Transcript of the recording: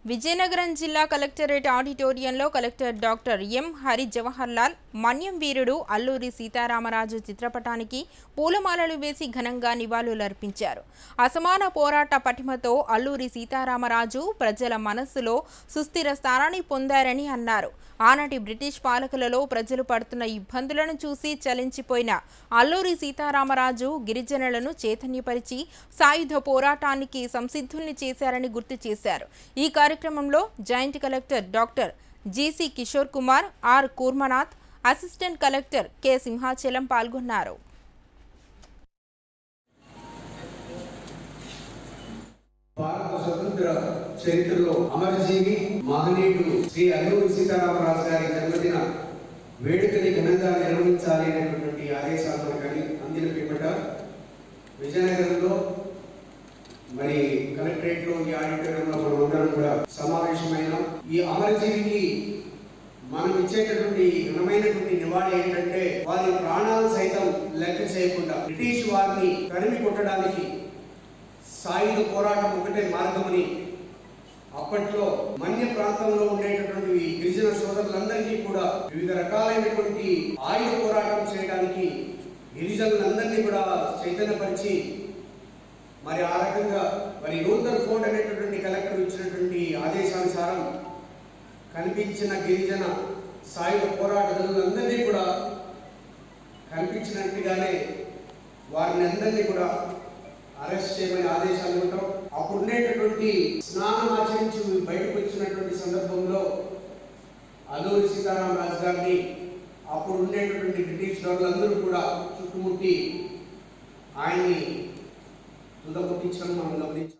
విజయనగరం జిల్లా కలెక్టరేట్ ఆడిటోరియంలో collector doctor M Hari Jawahar Lal మన్యం వీరుడు అల్లూరి సీతారామరాజు చిత్రపటానికి పూలమాలలు వేసి ఘనంగా నివాళులర్పించారు అసమాన పోరాట పటిమతో అల్లూరి సీతారామరాజు ప్రజల మనస్సులో సుస్థిర స్థానాన్ని పొందారని అన్నారు ఆనాటి బ్రిటిష్ పాలకులలో ప్రజలు పడుతున్న ఇబ్బందులను చూసి చలించిపోయిన అల్లూరి సీతారామరాజు గిరిజనులను చైతన్యపరిచి సాయుధ పోరాటానికి సంసిద్ధుల్ని చేశారని గుర్తు చేశారు ఈ కార్యక్రమంలో joint collector doctor GC Kishore Kumar R Kurmanath assistant collector K Simhachalam పాల్గొన్నారు భారత స్వతంత్ర చరిత్రలో అమరజీవి మహనీయుడు శ్రీ అల్లూరి సీతారామరాజు గారి జన్మదిన వేడుకని ఘనంగా నిర్వహించాలి అనేటువంటి ఆదేశాలు మనకని అందిన పిమ్మట విజయనగరంలో మరి కలెక్టరేట్ లో ఈ ఆడిటోరియంలో మనం అందరం కూడా సమావేశమైన ఈ అమరజీవికి మనం ఇచ్చేటటువంటి ఘనమైనటువంటి నివాళి ఏంటంటే వారి ప్రాణాలు సైతం లెక్క చేయకుండా బ్రిటిష్ వారిని తరిమి కొట్టడానికి సాయుధ పోరాటం ఒకటే మార్గమని అప్పట్లో మన్య ప్రాంతంలో ఉండేటటువంటి ఈ గిరిజన సోదరులందరికీ కూడా వివిధ రకాలైనటువంటి ఆయుధ పోరాటం చేయడానికి గిరిజనులందరినీ కూడా చైతన్యపరిచి మరి ఆ రకంగా మరి నూతన్ ఫోర్ట్ అనేటటువంటి కలెక్టర్ ఇచ్చినటువంటి ఆదేశానుసారం కనిపించిన గిరిజన సాయుధ పోరాటగాళ్ళందరినీ కూడా కనిపించినట్టుగానే వారిని అందరినీ కూడా అరెస్ట్ చేయమని ఆదేశాలు ఇవ్వటం అప్పుడు ఉండేటటువంటి స్నానం ఆచరించి బయటకు వచ్చినటువంటి సందర్భంలో అల్లూరి సీతారామరాజు గారిని అప్పుడు ఉండేటటువంటి బ్రిటిష్ దొరలందరూ కూడా చుట్టుముట్టి ఆయన్ని తుదముట్టించడం మనం గమనించాం